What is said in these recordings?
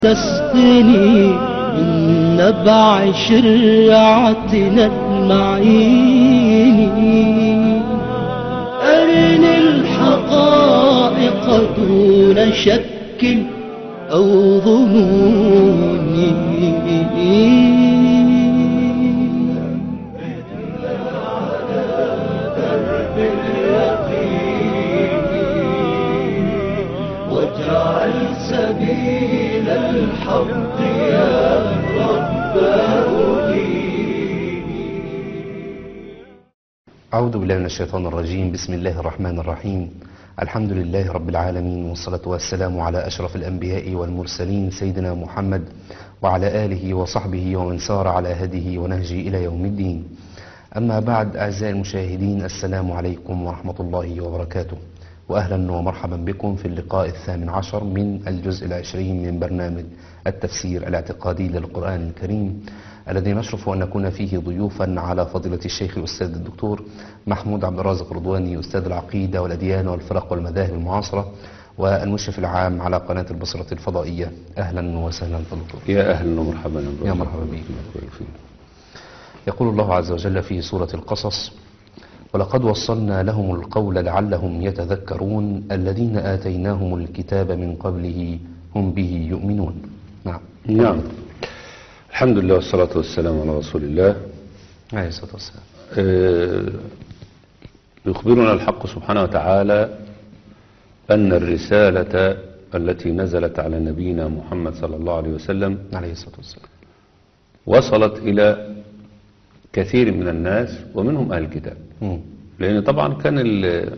تسقني من نبع شرعتنا المعين أرني الحقائق دون شك أو ظنون واجعل سبيل الحق يا رب أعوذ بالله من الشيطان الرجيم بسم الله الرحمن الرحيم الحمد لله رب العالمين والصلاة والسلام على أشرف الأنبياء والمرسلين سيدنا محمد وعلى آله وصحبه ومن سار على هديه ونهجه إلى يوم الدين أما بعد أعزائي المشاهدين السلام عليكم ورحمة الله وبركاته وأهلا ومرحبا بكم في اللقاء الثامن عشر من الجزء العشرين من برنامج التفسير الاعتقادي للقرآن الكريم الذي نشرف أن نكون فيه ضيوفا على فضيلة الشيخ الأستاذ الدكتور محمود عبد الرازق رضواني أستاذ العقيدة والأديان والفرق والمذاهب المعاصرة والمشرف العام على قناة البصرة الفضائية أهلا وسهلا بالدكتور يا أهلا ومرحبا يا مرحبا بك. بك يقول الله عز وجل في سورة القصص ولقد وصلنا لهم القول لعلهم يتذكرون الذين آتيناهم الكتاب من قبله هم به يؤمنون نعم نعم الحمد لله والصلاة والسلام على رسول الله عليه الصلاة والسلام آه، يخبرنا الحق سبحانه وتعالى أن الرسالة التي نزلت على نبينا محمد صلى الله عليه وسلم عليه الصلاة والسلام وصلت إلى كثير من الناس ومنهم أهل الكتاب مم. لأن طبعا كان ال-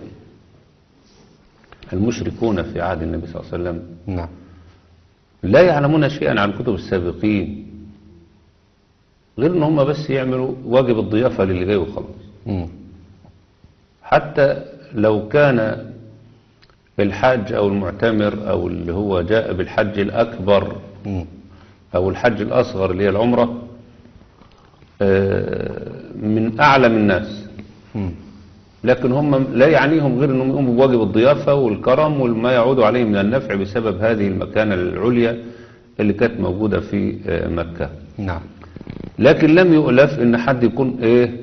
المشركون في عهد النبي صلى الله عليه وسلم نعم لا يعلمون شيئا عن كتب السابقين غير ان هم بس يعملوا واجب الضيافة للي جاي وخلاص مم. حتى لو كان الحاج او المعتمر او اللي هو جاء بالحج الاكبر مم. او الحج الاصغر اللي هي العمرة آه، من اعلم الناس مم. لكن هم لا يعنيهم غير انهم يقوموا بواجب الضيافة والكرم وما يعود عليهم من النفع بسبب هذه المكانة العليا اللي كانت موجودة في آه، مكة نعم لكن لم يؤلف ان حد يكون ايه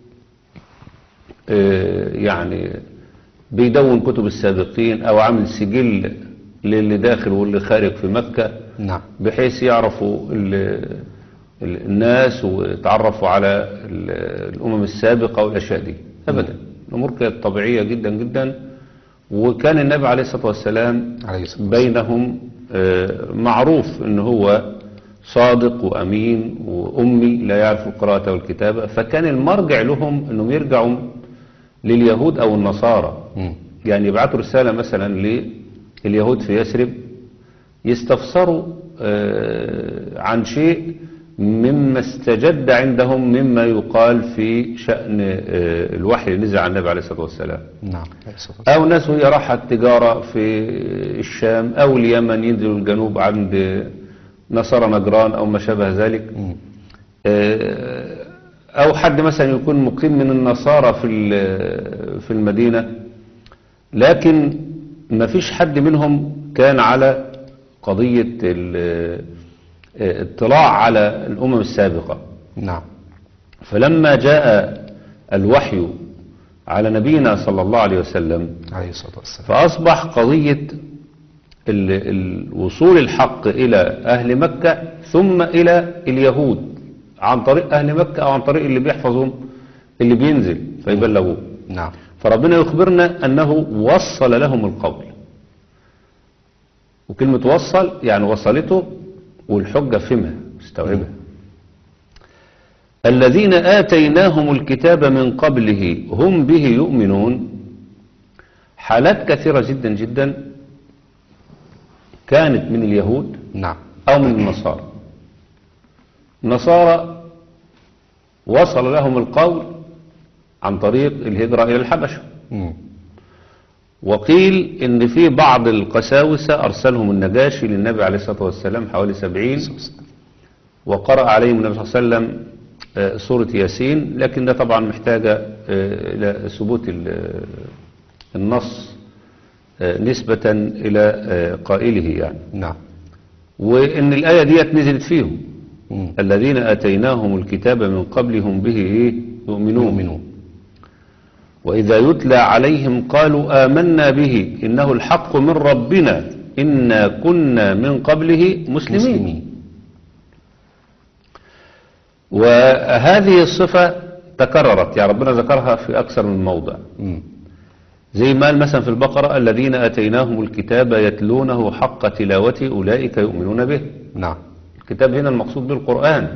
آه، يعني بيدون كتب السابقين او عامل سجل للي داخل واللي خارج في مكة نعم بحيث يعرفوا ال- ال- الناس ويتعرفوا على ال- الامم السابقة والاشياء دي ابدا الامور كانت طبيعية جدا جدا وكان النبي عليه الصلاة والسلام عليه الصلاة بينهم آه، معروف ان هو صادق وامين وامي لا يعرف القراءة والكتابة فكان المرجع لهم انهم يرجعوا لليهود او النصارى مم. يعني يبعثوا رسالة مثلا لليهود في يثرب يستفسروا آه، عن شيء مما استجد عندهم مما يقال في شأن آه، الوحي اللي نزل على النبي عليه الصلاة والسلام نعم عليه الصلاة والسلام أو ناس وهي راحت تجارة في الشام أو اليمن ينزلوا الجنوب عند نصارى نجران أو ما شابه ذلك مم. آه، أو حد مثلا يكون مقيم من النصارى في ال- في المدينة لكن ما فيش حد منهم كان على قضية ال- آه، اطلاع على الأمم السابقة نعم فلما جاء الوحي على نبينا صلى الله عليه وسلم عليه الصلاة والسلام فأصبح قضية ال- الوصول الحق إلى أهل مكة ثم إلى اليهود عن طريق أهل مكة أو عن طريق اللي بيحفظهم اللي بينزل فيبلغوه نعم فربنا يخبرنا أنه وصل لهم القول وكلمة وصل يعني وصلته والحجة فهمها استوعبها الذين آتيناهم الكتاب من قبله هم به يؤمنون حالات كثيرة جدا جدا كانت من اليهود نعم أو من النصارى النصارى وصل لهم القول عن طريق الهجرة إلى الحبشة مم. وقيل ان في بعض القساوسة ارسلهم النجاشي للنبي عليه الصلاة والسلام حوالي سبعين وقرأ عليهم النبي صلى الله عليه وسلم آه، سورة ياسين لكن ده طبعا محتاجة آه، إلى ثبوت ال- النص آه، نسبة إلى آه، قائله يعني نعم وإن الآية ديت نزلت فيهم مم. الذين آتيناهم الكتاب من قبلهم به إيه؟ يؤمنون يؤمنون وإذا يتلى عليهم قالوا آمنا به إنه الحق من ربنا إنا كنا من قبله مسلمين, مسلمين وهذه الصفة تكررت يعني ربنا ذكرها في أكثر من موضع مم. زي ما قال مثلا في البقرة الذين آتيناهم الكتاب يتلونه حق تلاوته أولئك يؤمنون به نعم الكتاب هنا المقصود به القرآن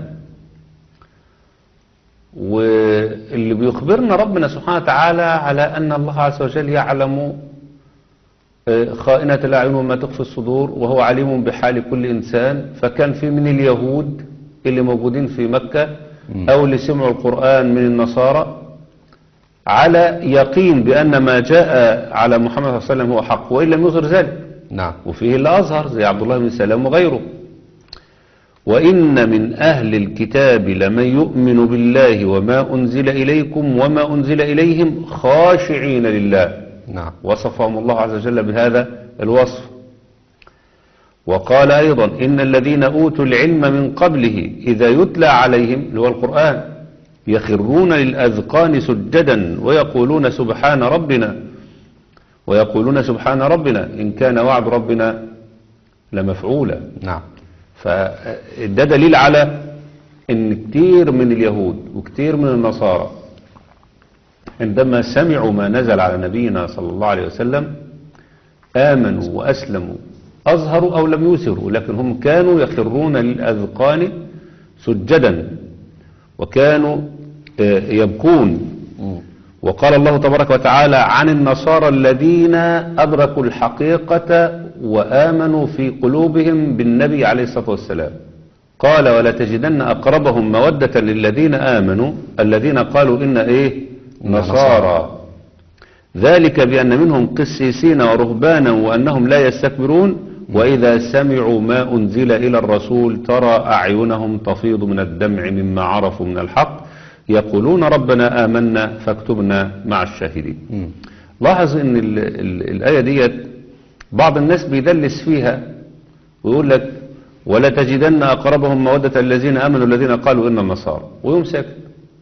واللي بيخبرنا ربنا سبحانه وتعالى على أن الله عز وجل يعلم آه، خائنة الأعين وما تخفي الصدور وهو عليم بحال كل إنسان فكان في من اليهود اللي موجودين في مكة أو اللي سمعوا القرآن من النصارى على يقين بأن ما جاء على محمد صلى الله عليه وسلم هو حق وإن لم يظهر ذلك نعم وفيه اللي أظهر زي عبد الله بن سلام وغيره وإن من أهل الكتاب لمن يؤمن بالله وما أنزل إليكم وما أنزل إليهم خاشعين لله نعم وصفهم الله عز وجل بهذا الوصف وقال أيضا إن الذين أوتوا العلم من قبله إذا يتلى عليهم اللي هو القرآن يخرون للأذقان سجدا ويقولون سبحان ربنا ويقولون سبحان ربنا إن كان وعد ربنا لمفعولا نعم فده دليل على ان كتير من اليهود وكتير من النصارى عندما سمعوا ما نزل على نبينا صلى الله عليه وسلم آمنوا وأسلموا أظهروا أو لم يسروا لكن هم كانوا يخرون للأذقان سجدا وكانوا آه، يبكون مم. وقال الله تبارك وتعالى عن النصارى الذين أدركوا الحقيقة وآمنوا في قلوبهم بالنبي عليه الصلاة والسلام قال ولا تجدن أقربهم مودة للذين آمنوا الذين قالوا إن إيه نصارى ذلك بأن منهم قسيسين ورهبانا وأنهم لا يستكبرون وإذا سمعوا ما أنزل إلى الرسول ترى أعينهم تفيض من الدمع مما عرفوا من الحق يقولون ربنا آمنا فاكتبنا مع الشاهدين مم. لاحظ ان ال ال الآية ديت بعض الناس بيدلس فيها ويقول لك ولا تجدن أقربهم مودة الذين آمنوا الذين قالوا إن النصارى ويوم ساكت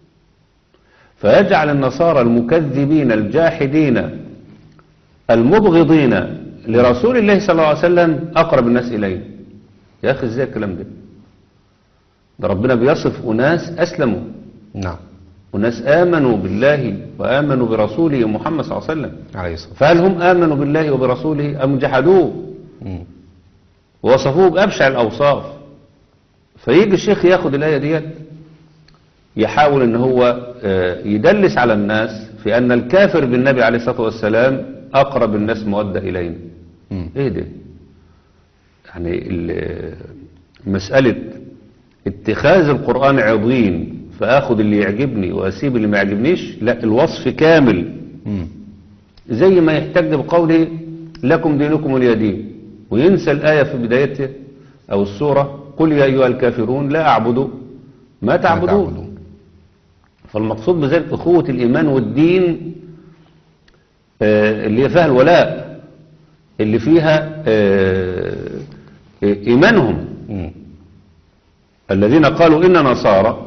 فيجعل النصارى المكذبين الجاحدين المبغضين لرسول الله صلى الله عليه وسلم أقرب الناس إليه يا أخي ازاي الكلام ده ده ربنا بيصف أناس أسلموا نعم وناس آمنوا بالله وآمنوا برسوله محمد صلى الله عليه وسلم عليه الصلاة فهل هم آمنوا بالله وبرسوله أم جحدوه مم. ووصفوه بأبشع الأوصاف فيجي الشيخ ياخد الآية ديت يحاول ان هو آه، يدلس على الناس في أن الكافر بالنبي عليه الصلاة والسلام أقرب الناس مودة إلينا مم. ايه ده يعني ال- مسألة اتخاذ القرآن عضين فاخد اللي يعجبني واسيب اللي ما يعجبنيش لا الوصف كامل مم. زي ما يحتج بقوله لكم دينكم ولي دين وينسى الآية في بدايتها أو السورة قل يا أيها الكافرون لا أعبد ما ما تعبدون تعبدون. فالمقصود بذلك أخوة الإيمان والدين آه، اللي هي فيها الولاء اللي فيها آه، آه، إيمانهم مم. الذين قالوا إن نصارى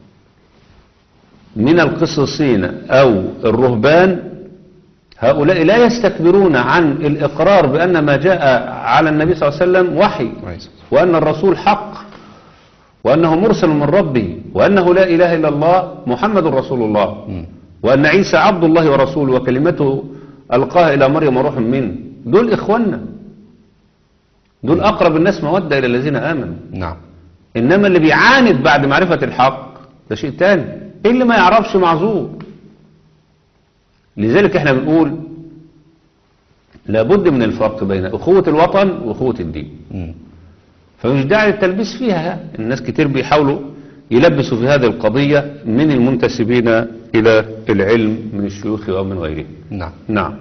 من القصصين أو الرهبان هؤلاء لا يستكبرون عن الإقرار بأن ما جاء على النبي صلى الله عليه وسلم وحي عليه الصلاة وأن الرسول حق وأنه مرسل من ربه وأنه لا إله إلا الله محمد رسول الله مم. وأن عيسى عبد الله ورسوله وكلمته ألقاها إلى مريم روح منه دول إخواننا دول أقرب الناس مودة إلى الذين آمنوا نعم إنما اللي بيعاند بعد معرفة الحق ده شيء تاني إيه اللي ما يعرفش معذور لذلك احنا بنقول لابد من الفرق بين أخوة الوطن وأخوة الدين مم. فمش داعي للتلبيس فيها الناس كتير بيحاولوا يلبسوا في هذه القضية من المنتسبين إلى العلم من الشيوخ أو من غيرهم نعم نعم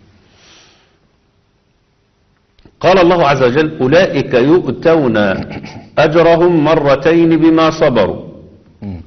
قال الله عز وجل أولئك يؤتون أجرهم مرتين بما صبروا مم.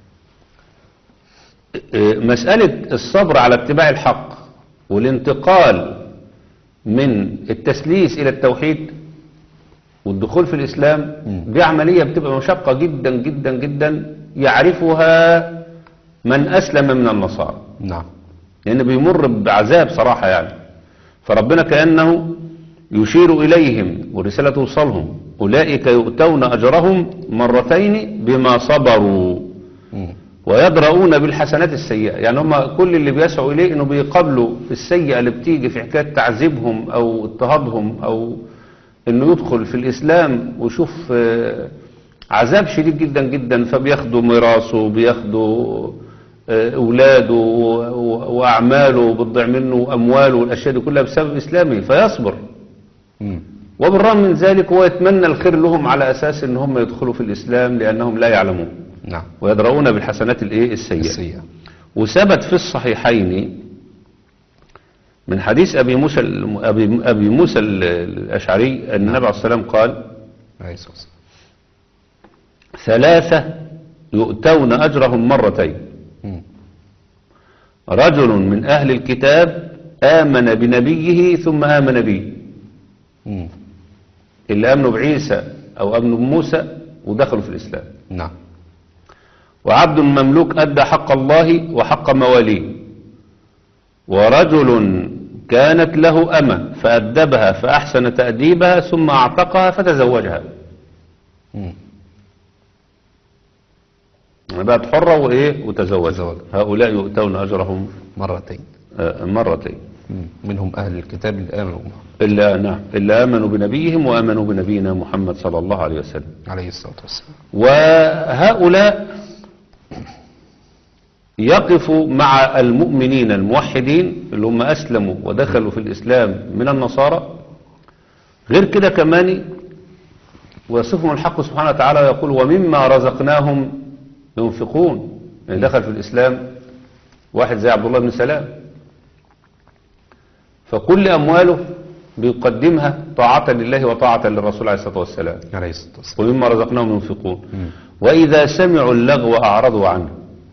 مسألة الصبر على اتباع الحق والانتقال من التسليس إلى التوحيد والدخول في الإسلام دي عملية بتبقى مشقة جدا جدا جدا يعرفها من أسلم من النصارى نعم لأنه بيمر بعذاب صراحة يعني فربنا كأنه يشير إليهم ورسالة توصلهم أولئك يؤتون أجرهم مرتين بما صبروا مم. ويدرؤون بالحسنات السيئة يعني هم كل اللي بيسعوا إليه إنه بيقابلوا السيئة اللي بتيجي في حكاية تعذيبهم أو اضطهادهم أو إنه يدخل في الإسلام ويشوف آه، عذاب شديد جدا جدا فبياخدوا ميراثه بياخدوا آه، أولاده و- و- وأعماله بتضيع منه وأمواله والأشياء دي كلها بسبب إسلامه فيصبر مم. وبالرغم من ذلك هو يتمنى الخير لهم على أساس إن هم يدخلوا في الإسلام لأنهم لا يعلمون نعم ويدرؤون بالحسنات الإيه السيئة السيئة وثبت في الصحيحين من حديث أبي موسى الم- أبي, أبي موسى ال- الأشعري أن النبي عليه الصلاة والسلام قال عليه الصلاة والسلام. ثلاثة يؤتون أجرهم مرتين مم. رجل من أهل الكتاب آمن بنبيه ثم آمن به مم. اللي آمنوا بعيسى أو آمنوا بموسى ودخلوا في الإسلام نعم وعبد مملوك أدى حق الله وحق مواليه ورجل كانت له أمة فأدبها فأحسن تأديبها ثم أعتقها فتزوجها مم. يعني بقت حرة وإيه وتزوج تزوج. هؤلاء يؤتون أجرهم مرتين آه، مرتين مم. منهم أهل الكتاب اللي آمنوا به. إلا نعم إلا آمنوا بنبيهم وآمنوا بنبينا محمد صلى الله عليه وسلم عليه الصلاة والسلام وهؤلاء يقفوا مع المؤمنين الموحدين اللي هم أسلموا ودخلوا في الإسلام من النصارى غير كده كمان ويصفهم الحق سبحانه وتعالى ويقول ومما رزقناهم ينفقون يعني دخل في الإسلام واحد زي عبد الله بن سلام فكل أمواله بيقدمها طاعة لله وطاعة للرسول عليه الصلاة والسلام عليه الصلاة والسلام ومما رزقناهم ينفقون وإذا سمعوا اللغو أعرضوا عنه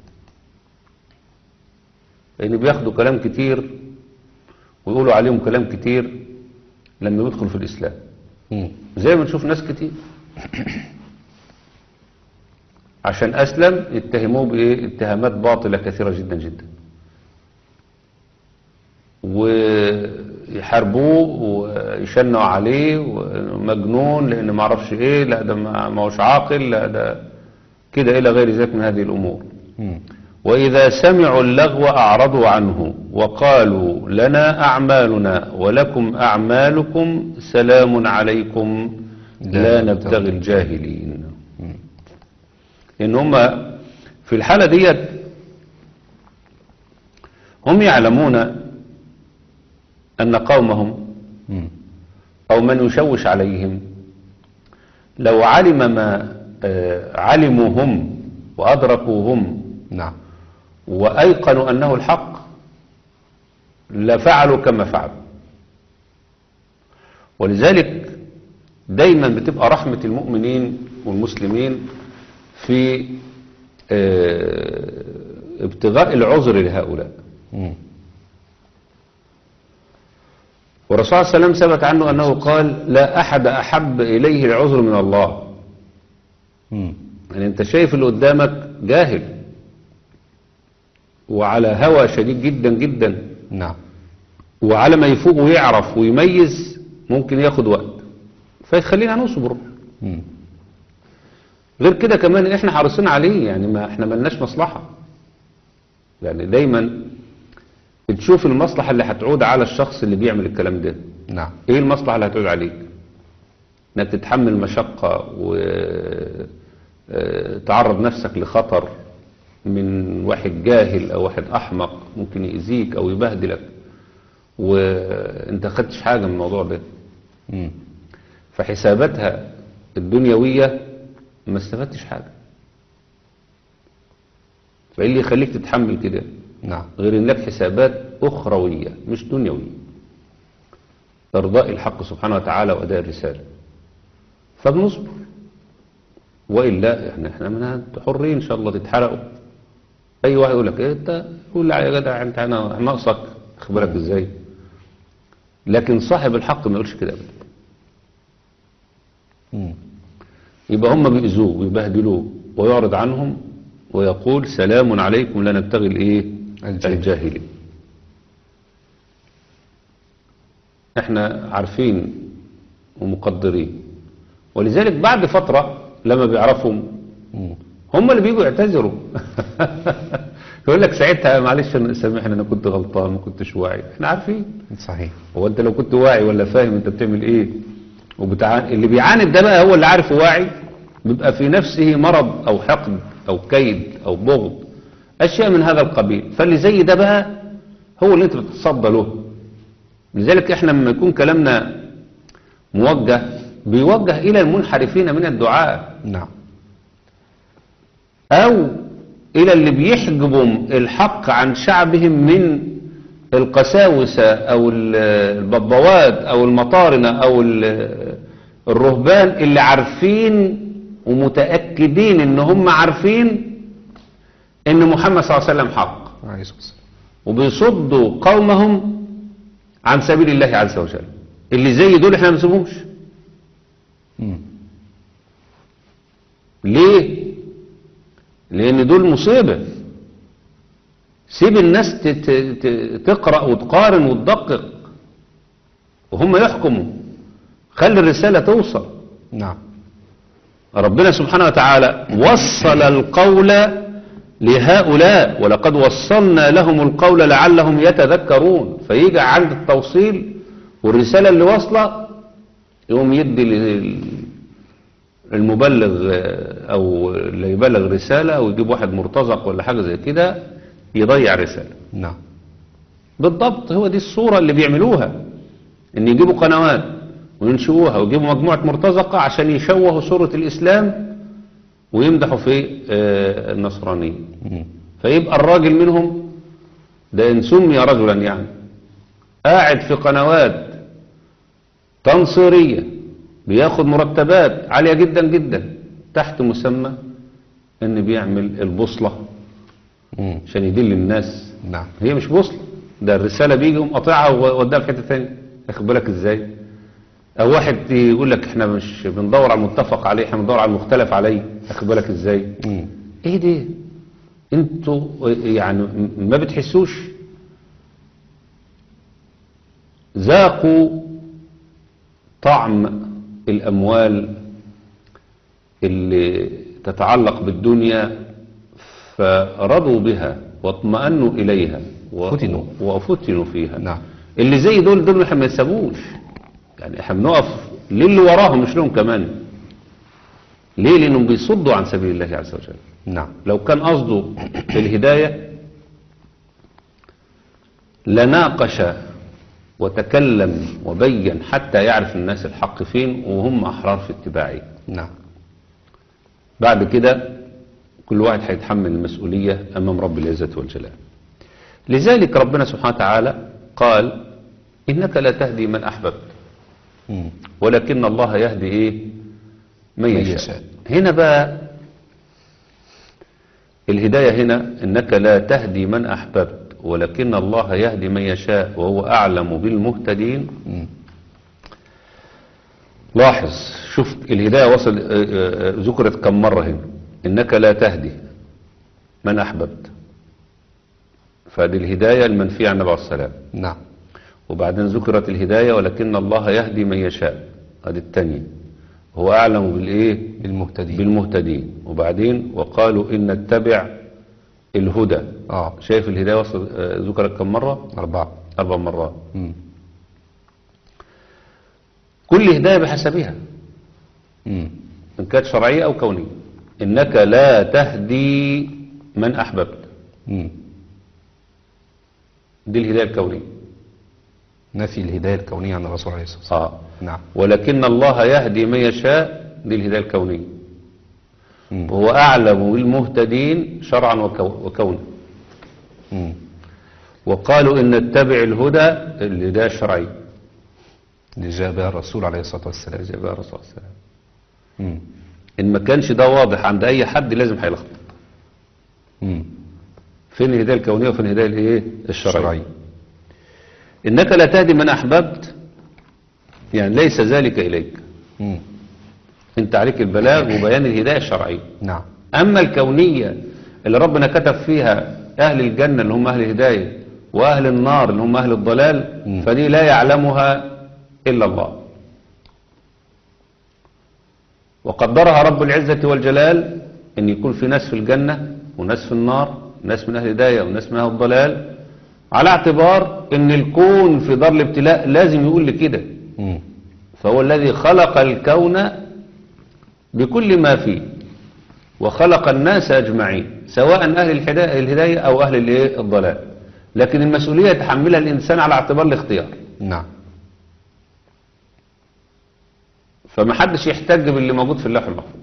لأن بياخدوا كلام كتير ويقولوا عليهم كلام كتير لما يدخلوا في الإسلام مم. زي ما نشوف ناس كتير عشان أسلم اتهموه بإيه اتهامات باطلة كثيرة جدا جدا ويحاربوه ويشنوا عليه ومجنون لأن ما عرفش إيه لا ده ما ما هوش عاقل لا ده كده إلى غير ذلك من هذه الأمور مم. وإذا سمعوا اللغو أعرضوا عنه وقالوا لنا أعمالنا ولكم أعمالكم سلام عليكم لا نبتغي الجاهلين إن هم في الحالة ديت هم يعلمون أن قومهم مم. أو من يشوش عليهم لو علم ما آه، علموا هم وأدركوا هم نعم وأيقنوا أنه الحق لفعلوا كما فعلوا ولذلك دايما بتبقى رحمة المؤمنين والمسلمين في آه، ابتغاء العذر لهؤلاء مم. والرسول صلى الله عليه وسلم ثبت عنه أنه قال لا أحد أحب إليه العذر من الله مم. يعني أنت شايف اللي قدامك جاهل وعلى هوى شديد جدا جدا نعم وعلى ما يفوق ويعرف ويميز ممكن ياخد وقت فيخلينا نصبر مم. غير كده كمان احنا حريصين عليه يعني ما احنا ملناش مصلحة يعني دايما بتشوف المصلحة اللي هتعود على الشخص اللي بيعمل الكلام ده نعم ايه المصلحة اللي هتعود عليك انك تتحمل مشقة وتعرض نفسك لخطر من واحد جاهل او واحد احمق ممكن يأذيك او يبهدلك وانت خدتش حاجة من الموضوع ده مم. فحساباتها الدنيوية ما استفدتش حاجة فايه اللي يخليك تتحمل كده نعم غير ان لك حسابات اخروية مش دنيوية ارضاء الحق سبحانه وتعالى واداء الرسالة فبنصبر والا احنا احنا من حرين ان شاء الله تتحرقوا اي واحد يقول لك إيه انت قول لي يا جدع انت انا ناقصك اخبرك ازاي لكن صاحب الحق ما يقولش كده ابدا مم. يبقى هم بيأذوه ويبهدلوه ويعرض عنهم ويقول سلام عليكم لا نبتغي الايه الجاهل. الجاهلين احنا عارفين ومقدرين ولذلك بعد فترة لما بيعرفهم مم. هم اللي بيجوا يعتذروا يقول لك ساعتها معلش أنا- سامحني انا كنت غلطان ما كنتش واعي احنا عارفين صحيح هو انت لو كنت واعي ولا فاهم انت بتعمل ايه وبتعان... اللي بيعاند ده بقى هو اللي عارف واعي بيبقى في نفسه مرض او حقد او كيد او بغض اشياء من هذا القبيل فاللي زي ده بقى هو اللي انت بتتصدى له لذلك احنا لما يكون كلامنا موجه بيوجه الى المنحرفين من الدعاء نعم أو إلى اللي بيحجبوا الحق عن شعبهم من القساوسة أو ال- الببوات أو المطارنة أو ال- الرهبان اللي عارفين ومتأكدين إن هم عارفين إن محمد صلى الله عليه وسلم حق عليه الصلاة والسلام وبيصدوا قومهم عن سبيل الله عز وجل اللي زي دول احنا ما نسيبهمش مم. ليه لان دول مصيبة سيب الناس ت- ت- ت- تقرأ وتقارن وتدقق وهم يحكموا خلي الرسالة توصل نعم ربنا سبحانه وتعالى وصل القول لهؤلاء ولقد وصلنا لهم القول لعلهم يتذكرون فيجي عند التوصيل والرسالة اللي واصلة يقوم يدي لل- المبلغ آه، او اللي يبلغ رسالة او يجيب واحد مرتزق ولا حاجة زي كده يضيع رسالة نعم بالضبط هو دي الصورة اللي بيعملوها ان يجيبوا قنوات وينشئوها ويجيبوا مجموعة مرتزقة عشان يشوهوا صورة الاسلام ويمدحوا في آه، النصرانية مم. فيبقى الراجل منهم ده ان سمي رجلا يعني قاعد في قنوات تنصيرية بياخد مرتبات عالية جدا جدا تحت مسمى ان بيعمل البوصلة مم. عشان يدل الناس نعم هي مش بوصلة ده الرسالة بيجي يقوم قاطعها ووديها في حتة تانية واخد بالك ازاي او واحد يقول لك احنا مش بندور على المتفق عليه احنا بندور على المختلف عليه واخد بالك ازاي مم. ايه ده انتوا يعني م- ما بتحسوش ذاقوا طعم الاموال اللي تتعلق بالدنيا فرضوا بها واطمأنوا اليها و- فتنوا. وفتنوا فيها نعم. اللي زي دول دول احنا ما يسابوش يعني احنا بنقف للي وراهم مش لهم كمان ليه لانهم بيصدوا عن سبيل الله عز وجل نعم لو كان قصده الهداية لناقش وتكلم وبين حتى يعرف الناس الحق فين وهم أحرار في اتباعه نعم بعد كده كل واحد هيتحمل المسؤولية أمام رب العزة والجلال لذلك ربنا سبحانه وتعالى قال إنك لا تهدي من أحببت مم. ولكن الله يهدي إيه من من يشاء يشاء. هنا بقى الهداية هنا إنك لا تهدي من أحببت ولكن الله يهدي من يشاء وهو أعلم بالمهتدين مم. لاحظ شوف الهداية وصل آه، آه، ذكرت كم مرة هنا إنك لا تهدي من أحببت فهذه الهداية المنفية عن النبي عليه السلام نعم وبعدين ذكرت الهداية ولكن الله يهدي من يشاء هذه الثانية هو أعلم بالإيه بالمهتدين بالمهتدين وبعدين وقالوا إن نتبع الهدى اه شايف الهداية وصل آه، ذكرت كم مرة أربعة أربع مرات مم. كل هداية بحسبها مم. إن كانت شرعية أو كونية إنك لا تهدي من أحببت مم. دي الهداية الكونية نفي الهداية الكونية عن الرسول عليه الصلاة والسلام آه. نعم ولكن الله يهدي من يشاء دي الهداية الكونية مم. وهو أعلم بالمهتدين شرعا وكو- وكونا مم. وقالوا إن نتبع الهدى الهداية الشرعية اللي جاء بها الرسول عليه الصلاة والسلام زي بقى الرسول صلى الله عليه وسلم مم. إن ما كانش ده واضح عند أي حد لازم هيلخبط مم. فين الهداية الكونية وفين الهداية الإيه الشرعية الشرعي إنك لا تهدي من أحببت يعني ليس ذلك إليك مم. انت عليك البلاغ وبيان الهداية الشرعية نعم أما الكونية اللي ربنا كتب فيها أهل الجنة اللي هم أهل الهداية وأهل النار اللي هم أهل الضلال مم. فدي لا يعلمها إلا الله وقدرها رب العزة والجلال أن يكون في ناس في الجنة وناس في النار ناس من أهل الهداية وناس من أهل الضلال على اعتبار أن الكون في دار الابتلاء لازم يقول لكده مم. فهو الذي خلق الكون بكل ما فيه وخلق الناس أجمعين سواء أهل الهدا- الهداية أو أهل الإيه؟ الضلال لكن المسؤولية يتحملها الإنسان على اعتبار الاختيار نعم فما حدش يحتج باللي موجود في اللوح المحفوظ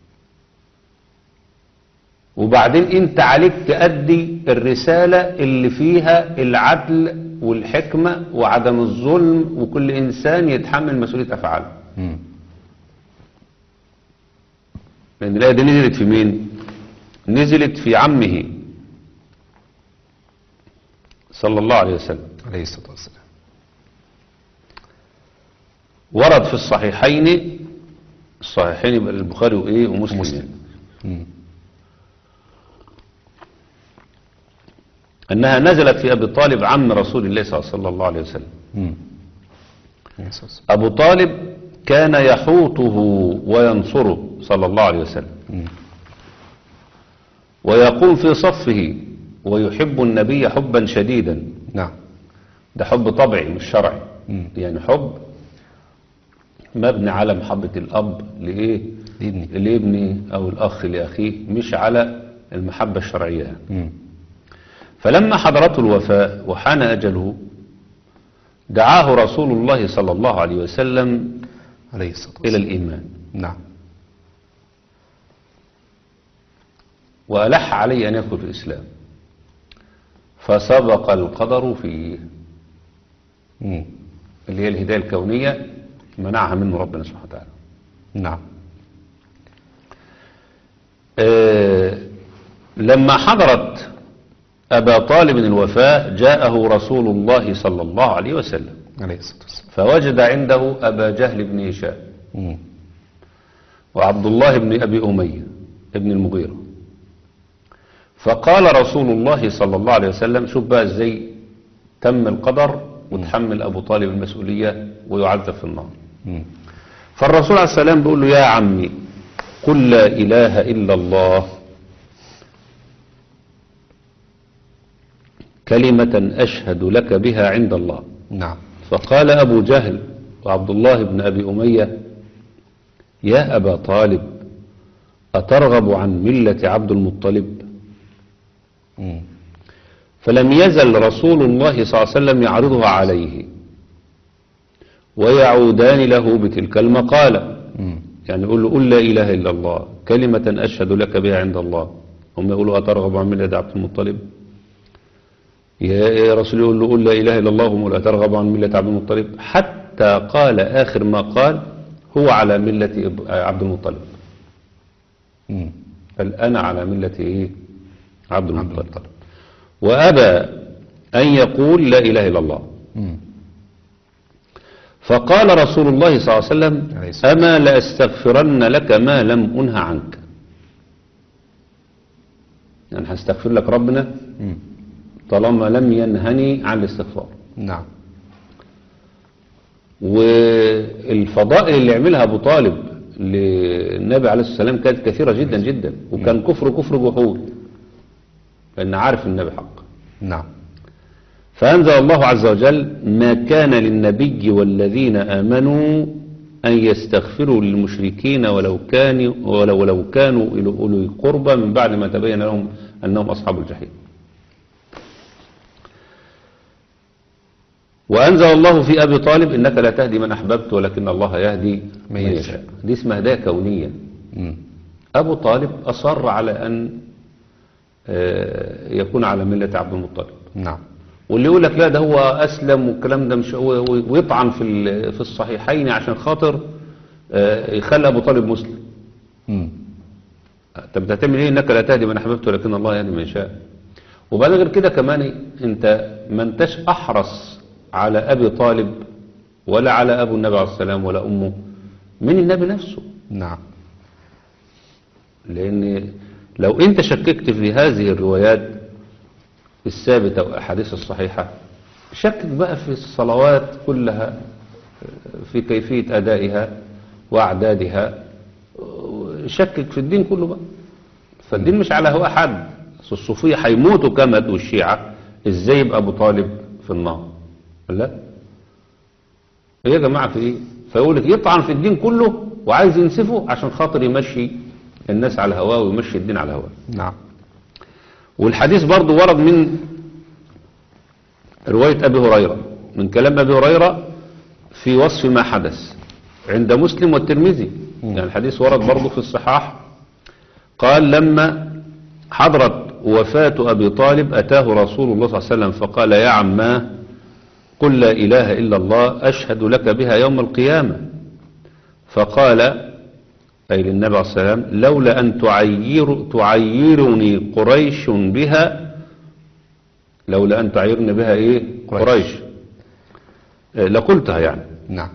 وبعدين انت عليك تأدي الرسالة اللي فيها العدل والحكمة وعدم الظلم وكل إنسان يتحمل مسؤولية أفعاله مم. لأن الآية دي نزلت في مين؟ نزلت في عمه صلى الله عليه وسلم عليه الصلاة والسلام ورد في الصحيحين الصحيحين يبقى البخاري وإيه ومسلم, ومسلم. يعني. مم. أنها نزلت في أبي طالب عم رسول الله صلى الله عليه وسلم مم. عليه الصلاة والسلام. أبو طالب كان يحوطه وينصره صلى الله عليه وسلم مم. ويقوم في صفه ويحب النبي حبا شديدا نعم ده حب طبعي مش شرعي مم. يعني حب مبني على محبة الأب لإيه لابني. لابني أو الأخ لأخيه مش على المحبة الشرعية يعني. مم. فلما حضرته الوفاة وحان أجله دعاه رسول الله صلى الله عليه وسلم عليه الصلاة إلى والسلام الإيمان نعم وألح عليه أن يدخل في الإسلام فسبق القدر فيه مم. اللي هي الهداية الكونية منعها منه ربنا سبحانه وتعالى نعم آه، لما حضرت أبا طالب الوفاة جاءه رسول الله صلى الله عليه وسلم عليه الصلاة والسلام فوجد عنده أبا جهل بن هشام مم. وعبد الله بن أبي أمية ابن المغيرة فقال رسول الله صلى الله عليه وسلم شوف بقى ازاي تم القدر وتحمل أبو طالب المسؤولية ويعذب في النار مم. فالرسول عليه السلام بيقول له يا عمي قل لا إله إلا الله كلمة أشهد لك بها عند الله نعم فقال أبو جهل وعبد الله بن أبي أمية يا أبا طالب أترغب عن ملة عبد المطلب مم. فلم يزل رسول الله صلى الله عليه وسلم يعرضها عليه ويعودان له بتلك المقالة مم. يعني يقول له قل لا إله إلا الله كلمة أشهد لك بها عند الله هم يقولوا أترغب عن ملة عبد المطلب يا يا رسول يقول له قل لا إله إلا الله هم يقولوا أترغب عن ملة عبد المطلب حتى قال آخر ما قال هو على ملة إب- عبد المطلب مم. بل أنا على ملة إيه عبد عبد المطلب المطلب وأبى أن يقول لا إله إلا الله مم. فقال رسول الله صلى الله عليه وسلم عليه الصلاة أما لأستغفرن لك ما لم أنه عنك يعني هستغفر لك ربنا مم. طالما لم ينهني عن الاستغفار نعم والفضائل اللي عملها أبو طالب للنبي عليه الصلاة والسلام كانت كثيرة جدا جدا وكان كفر كفر جحود لأن عارف النبي حق نعم فأنزل الله عز وجل ما كان للنبي والذين آمنوا أن يستغفروا للمشركين ولو كانوا ولو, ولو كانوا أولي قربى من بعد ما تبين لهم أنهم أصحاب الجحيم وأنزل الله في أبي طالب إنك لا تهدي من أحببت ولكن الله يهدي من من يشاء دي اسمها هداية كونية مم. أبو طالب أصر على أن آه، يكون على ملة عبد المطلب نعم واللي يقول لك لا ده هو أسلم والكلام ده مش هو هو- ويطعن في ال- في الصحيحين عشان خاطر آه، يخلي أبو طالب مسلم مم. طب انت هتعمل ايه انك لا تهدي من احببت ولكن الله يهدي من يشاء وبعد غير كده كمان انت ما انتش احرص على ابي طالب ولا على ابو النبي عليه السلام ولا امه من النبي نفسه نعم لأن لو أنت شككت في هذه الروايات الثابتة والأحاديث الصحيحة شكك بقى في الصلوات كلها في كيفية أدائها وأعدادها شكك في الدين كله بقى فالدين مش على هو حد أصل الصوفية هيموتوا كمد والشيعة ازاي يبقى أبو طالب في النار لا ايه يا جماعة في ايه فيقول لك يطعن في الدين كله وعايز ينسفه عشان خاطر يمشي الناس على هواه ويمشي الدين على هواه نعم والحديث برضو ورد من رواية أبي هريرة من كلام أبي هريرة في وصف ما حدث عند مسلم والترمذي يعني الحديث ورد برضو في الصحاح قال لما حضرت وفاة أبي طالب أتاه رسول الله صلى الله عليه وسلم فقال يا عماه قل لا إله إلا الله أشهد لك بها يوم القيامة فقال أي للنبي عليه الصلاة والسلام لولا أن تعير تعيرني قريش بها لولا أن تعيرني بها إيه قريش. قريش آه، لقلتها يعني نعم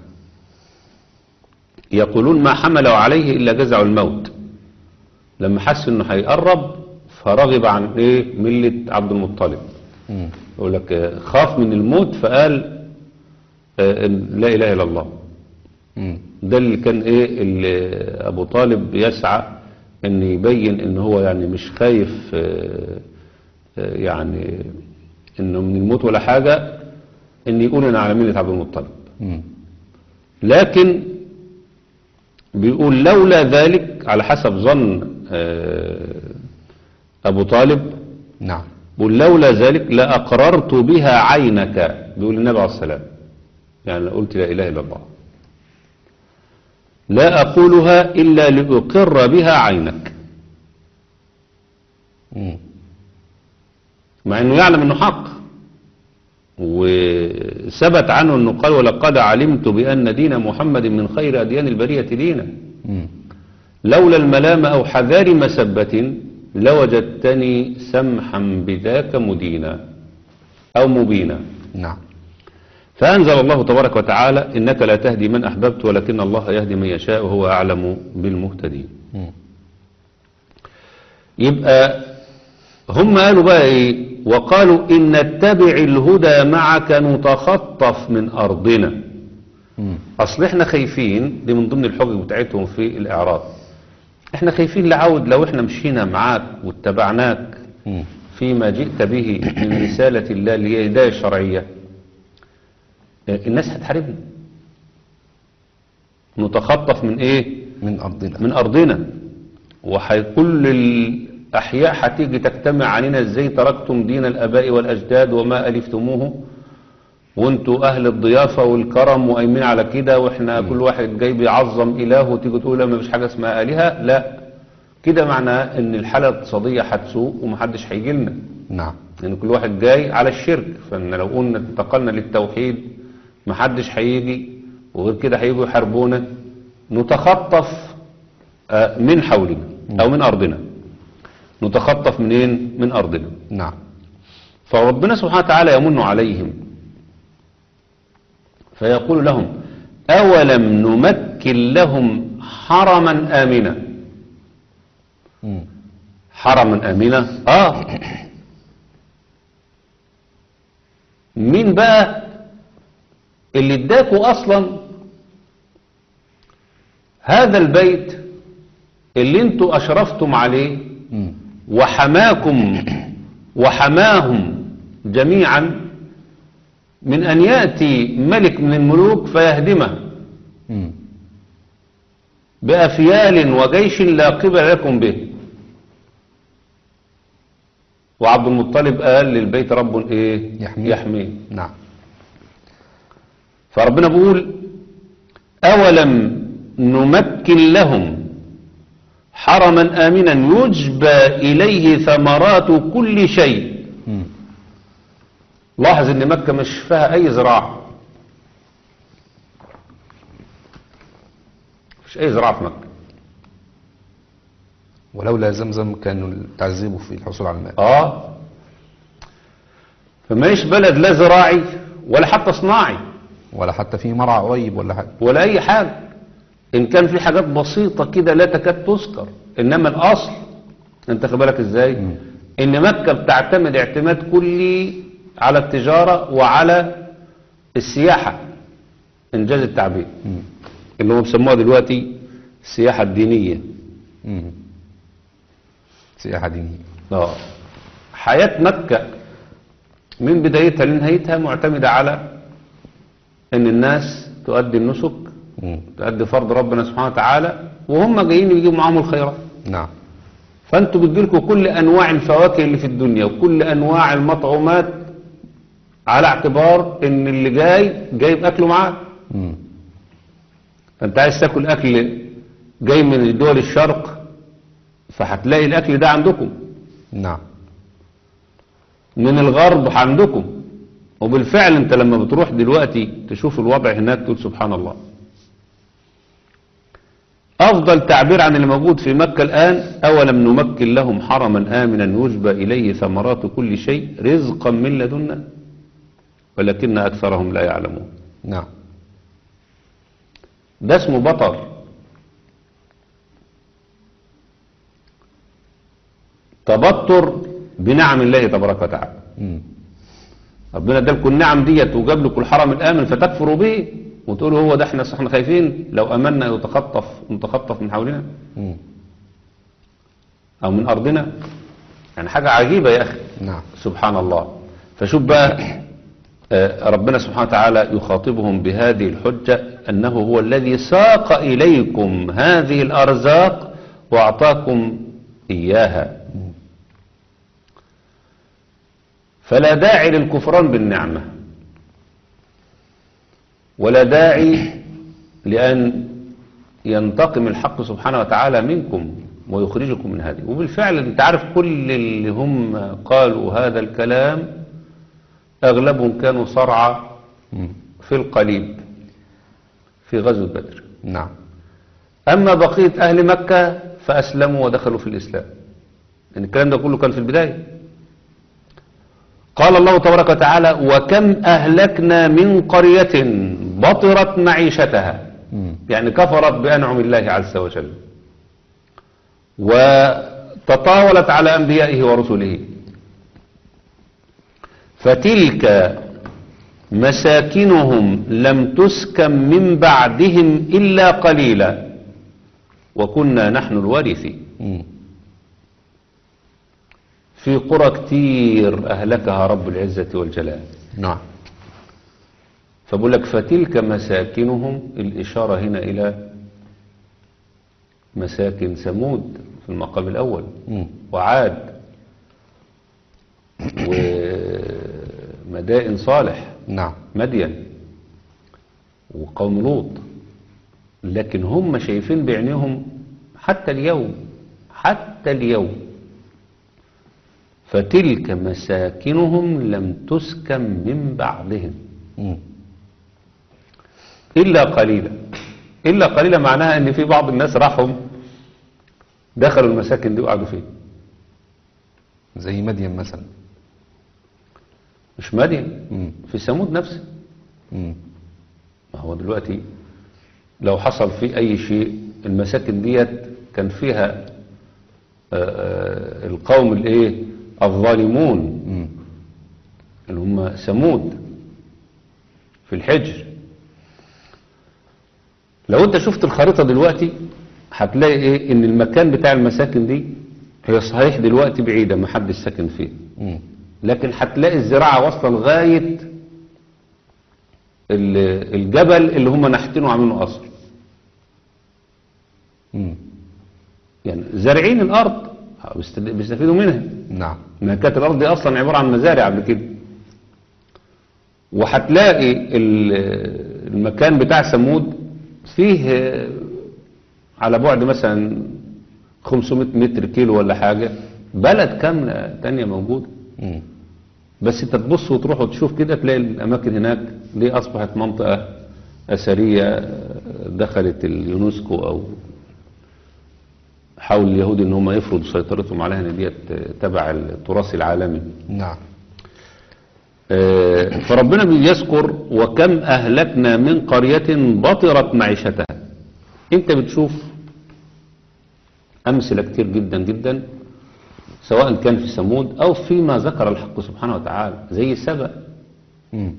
يقولون ما حملوا عليه إلا جزع الموت لما حس إنه هيقرب فرغب عن إيه ملة عبد المطلب مم. يقول لك آه، خاف من الموت فقال آه، لا إله إلا الله مم. ده اللي كان ايه اللي ابو طالب يسعى ان يبين ان هو يعني مش خايف آه، آه، يعني انه من الموت ولا حاجة ان يقول انا على ملة عبد المطلب مم. لكن بيقول لولا ذلك على حسب ظن آه، ابو طالب نعم بيقول لولا ذلك لأقررت بها عينك بيقول النبي عليه السلام يعني لو قلت لا إله إلا الله لا أقولها إلا لأقر بها عينك مم. مع أنه يعلم أنه حق وثبت عنه أنه قال ولقد علمت بأن دين محمد من خير أديان البرية دينا مم. لولا الملام أو حذار مسبة لوجدتني سمحا بذاك مدينا أو مبينا نعم فأنزل الله تبارك وتعالى إنك لا تهدي من أحببت ولكن الله يهدي من يشاء وهو أعلم بالمهتدين مم. يبقى هم قالوا بقى إيه وقالوا إن نتبع الهدى معك نتخطف من أرضنا مم. أصل إحنا خايفين دي من ضمن الحجج بتاعتهم في الإعراض إحنا خايفين لعود لو إحنا مشينا معاك واتبعناك مم. فيما جئت به من رسالة الله اللي هي هداية شرعية الناس هتحاربنا نتخطف من ايه من أرضنا من ارضنا وكل الاحياء هتيجي تجتمع علينا ازاي تركتم دين الاباء والاجداد وما الفتموه وانتوا اهل الضيافة والكرم وقايمين على كده واحنا كل واحد جاي بيعظم اله وتيجي تقول لا ما فيش حاجة اسمها الهة لا كده معناه ان الحالة الاقتصادية هتسوء ومحدش هيجي لنا نعم لان كل واحد جاي على الشرك فان لو قلنا انتقلنا للتوحيد محدش هيجي وغير كده هيجوا يحاربونا نتخطف آه، من حولنا او من ارضنا نتخطف منين من ارضنا نعم فربنا سبحانه وتعالى يمن عليهم فيقول لهم أولم نمكن لهم حرما آمنا مم. حرما آمنا آه مين بقى اللي اداكوا أصلا هذا البيت اللي انتوا أشرفتم عليه مم. وحماكم وحماهم جميعا من أن يأتي ملك من الملوك فيهدمه مم. بأفيال وجيش لا قبل لكم به وعبد المطلب قال للبيت رب ايه يحميه. يحميه نعم فربنا بيقول أولم نمكن لهم حرما آمنا يجبى إليه ثمرات كل شيء مم. لاحظ ان مكة مش فيها اي زراعة مش اي زراعة في مكة ولولا زمزم كانوا تعذبوا في الحصول على الماء اه فماش بلد لا زراعي ولا حتى صناعي ولا حتى في مرعى قريب ولا حاجة ولا اي حاجة ان كان في حاجات بسيطة كده لا تكاد تذكر انما الاصل انت خد بالك ازاي ان مكة بتعتمد اعتماد كلي على التجارة وعلى السياحة انجاز التعبير اللي هم بيسموها دلوقتي السياحة الدينية مم. سياحة دينية اه حياة مكة من بدايتها لنهايتها معتمدة على ان الناس تؤدي النسك مم. تؤدي فرض ربنا سبحانه وتعالى وهم جايين يجيبوا معاهم الخيرات نعم فانتوا بتجيلكوا كل انواع الفواكه اللي في الدنيا وكل انواع المطعومات على اعتبار ان اللي جاي جايب اكله معاه مم. فانت عايز تاكل اكل جاي من دول الشرق فهتلاقي الاكل ده عندكم نعم من الغرب عندكم وبالفعل انت لما بتروح دلوقتي تشوف الوضع هناك تقول سبحان الله افضل تعبير عن اللي موجود في مكة الان اولم نمكن لهم حرما امنا يجبى اليه ثمرات كل شيء رزقا من لدنا ولكن اكثرهم لا يعلمون نعم ده اسمه بطر تبطر بنعم الله تبارك وتعالى مم. ربنا ادالكم النعم ديت وجاب لكم الحرم الامن فتكفروا به وتقولوا هو ده احنا احنا خايفين لو امنا يتخطف نتخطف من حولنا مم. او من ارضنا يعني حاجه عجيبه يا اخي نعم سبحان الله فشوف بقى آه، ربنا سبحانه وتعالى يخاطبهم بهذه الحجة أنه هو الذي ساق إليكم هذه الأرزاق وأعطاكم إياها فلا داعي للكفران بالنعمة ولا داعي لأن ينتقم الحق سبحانه وتعالى منكم ويخرجكم من هذه وبالفعل انت عارف كل اللي هم قالوا هذا الكلام أغلبهم كانوا صرعى مم. في القليب في غزوة بدر نعم أما بقية أهل مكة فأسلموا ودخلوا في الإسلام يعني الكلام ده كله كان في البداية قال الله تبارك وتعالى وكم أهلكنا من قرية بطرت معيشتها مم. يعني كفرت بأنعم الله عز وجل وتطاولت على أنبيائه ورسله فتلك مساكنهم لم تسكن من بعدهم إلا قليلا وكنا نحن الوارثين مم. في قرى كتير أهلكها رب العزة والجلال نعم فبقول لك فتلك مساكنهم الإشارة هنا إلى مساكن ثمود في المقام الأول مم. وعاد ومدائن صالح نعم مدين وقوم لوط لكن هم شايفين بعينهم حتى اليوم حتى اليوم فتلك مساكنهم لم تسكن من بعدهم مم. إلا قليلا إلا قليلا معناها أن في بعض الناس راحوا دخلوا المساكن دي وقعدوا فيه زي مدين مثلا مش مدين مم. في ثمود نفسه مم. ما هو دلوقتي لو حصل فيه أي شيء المساكن ديت كان فيها آه، آه، القوم الايه الظالمون مم. اللي هم ثمود في الحجر لو انت شفت الخريطة دلوقتي هتلاقي ايه ان المكان بتاع المساكن دي هي صحيح دلوقتي بعيدة ما حدش ساكن فيه مم. لكن هتلاقي الزراعة واصلة لغاية ال- الجبل اللي هم نحتينه وعاملينه قصر مم. يعني زارعين الارض بيست- بيستفيدوا منها نعم ما كانت الارض دي اصلا عبارة عن مزارع قبل كده وهتلاقي ال- المكان بتاع ثمود فيه آه، على بعد مثلا 500 متر كيلو ولا حاجة بلد كاملة تانية موجودة مم. بس انت تبص وتروح وتشوف كده تلاقي الاماكن هناك دي اصبحت منطقة اثرية آه، دخلت اليونسكو او حاول اليهود ان هم يفرضوا سيطرتهم عليها ان ديت آه، تبع التراث العالمي نعم آه، فربنا بيذكر وكم أهلكنا من قرية بطرت معيشتها انت بتشوف امثله كتير جدا جدا سواء كان في ثمود او فيما ذكر الحق سبحانه وتعالى زي سبأ مم.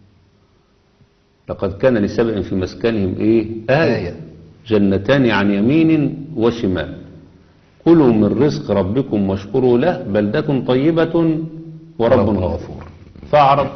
لقد كان لسبأ في مسكنهم ايه آية, آية. جنتان عن يمين وشمال كلوا من رزق ربكم واشكروا له بلدة طيبة ورب رب غفور غفور. فأعرض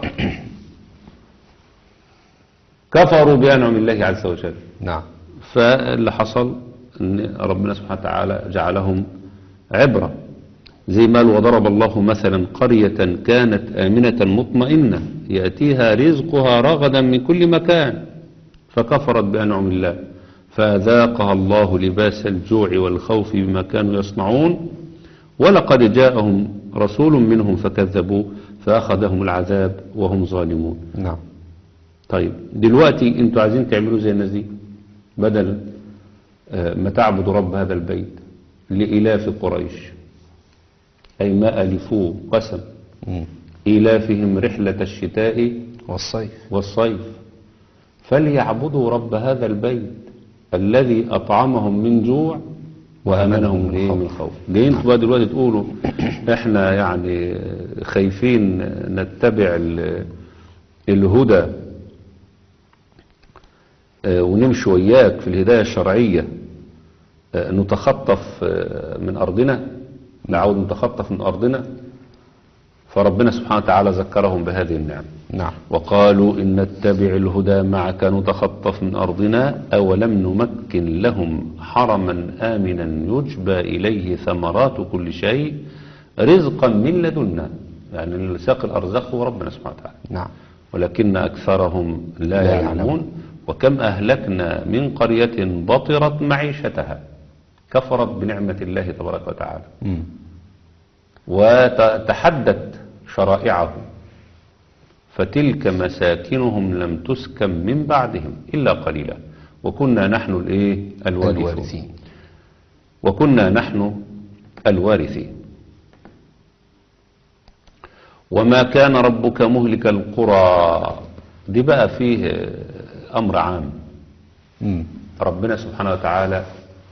كفروا بأنعم الله عز وجل نعم فاللي حصل ان ربنا سبحانه وتعالى جعلهم عبرة زي ما قال وضرب الله مثلا قرية كانت آمنة مطمئنة يأتيها رزقها رغدا من كل مكان فكفرت بأنعم الله فأذاقها الله لباس الجوع والخوف بما كانوا يصنعون ولقد جاءهم رسول منهم فكذبوا فأخذهم العذاب وهم ظالمون نعم طيب دلوقتي انتوا عايزين تعملوا زي الناس دي بدل آه، ما تعبدوا رب هذا البيت لإلاف قريش أي ما ألفوه قسم مم. إلافهم رحلة الشتاء والصيف والصيف فليعبدوا رب هذا البيت الذي أطعمهم من جوع وأمنهم من إيه؟ من خوف جايين انتوا بقى دلوقتي تقولوا احنا يعني خايفين نتبع ال- الهدى آه، ونمشي وياك في الهداية الشرعية آه، نتخطف آه، من أرضنا نعود نتخطف من أرضنا فربنا سبحانه وتعالى ذكرهم بهذه النعمة نعم وقالوا إن نتبع الهدى معك نتخطف من أرضنا أولم نمكن لهم حرما آمنا يجبى إليه ثمرات كل شيء رزقا من لدنا يعني اللي ساق الأرزاق هو ربنا سبحانه وتعالى نعم ولكن أكثرهم لا, لا يعلمون يعلمون. وكم أهلكنا من قرية بطرت معيشتها كفرت بنعمة الله تبارك وتعالى مم. وتحدت شرائعه فتلك مساكنهم لم تسكن من بعدهم إلا قليلا وكنا نحن الايه الوارثون الوارثين وكنا نحن الوارثين وما كان ربك مهلك القرى دي بقى فيه أمر عام مم. ربنا سبحانه وتعالى